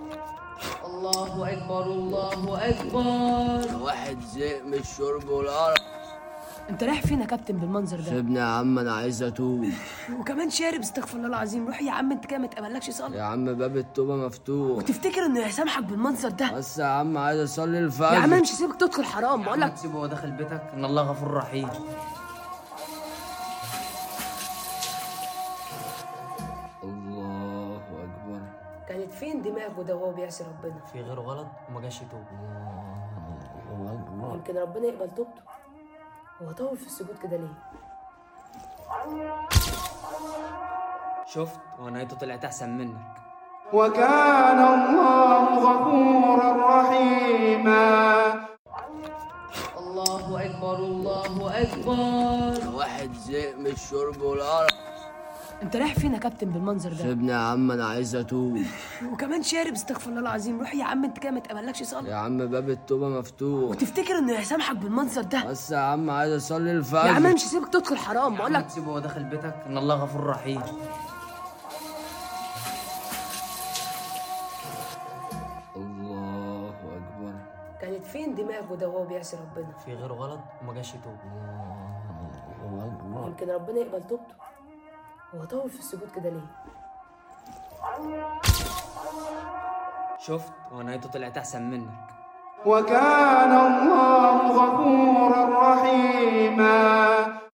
الله أكبر الله أكبر واحد زهق من الشرب والقرف أنت رايح فين يا كابتن بالمنظر ده؟ سيبني يا عم انا عايز اتوب وكمان شارب استغفر الله العظيم روح يا عم أنت كده ما تقبلكش يا صلاة عم باب التوبه مفتوح وتفتكر إنه هيسامحك بالمنظر ده؟ بس يا عم عايز اصلي يا الفجر عم أنا مش هسيبك تدخل حرام بقول لك تسيبه وهو داخل بيتك ان الله غفور رحيم الله اكبر كانت فين دماغه ده وهو بيعصي ربنا؟ في غيره غلط وما جاش يتوب الله اكبر يمكن ربنا يقبل توبته هو طول في السجود كده ليه؟ شفت ونهايته طلعت احسن منك وكان الله غفورا رحيما الله أكبر الله أكبر واحد زهق من الشرب والقرف أنت رايح فين يا كابتن بالمنظر ده؟ سيبني يا عم انا عايز اتوب وكمان شارب استغفر الله العظيم روح يا عم أنت كده ما تقبلكش صلاة يا عم باب التوبه مفتوح وتفتكر إنه هيسامحك بالمنظر ده؟ بس يا عم عايز اصلي الفجر يا عم أنا مش هسيبك تدخل حرام بقول لك تسيبه وهو داخل بيتك ان الله غفور رحيم الله اكبر كانت فين دماغه ده وهو بيعصي ربنا؟ في غيره غلط وما جاش يتوب الله اكبر يمكن ربنا يقبل توبته هو طول في السجود كده ليه؟ شفت ونهايته طلعت احسن منك وكان الله غفورا رحيما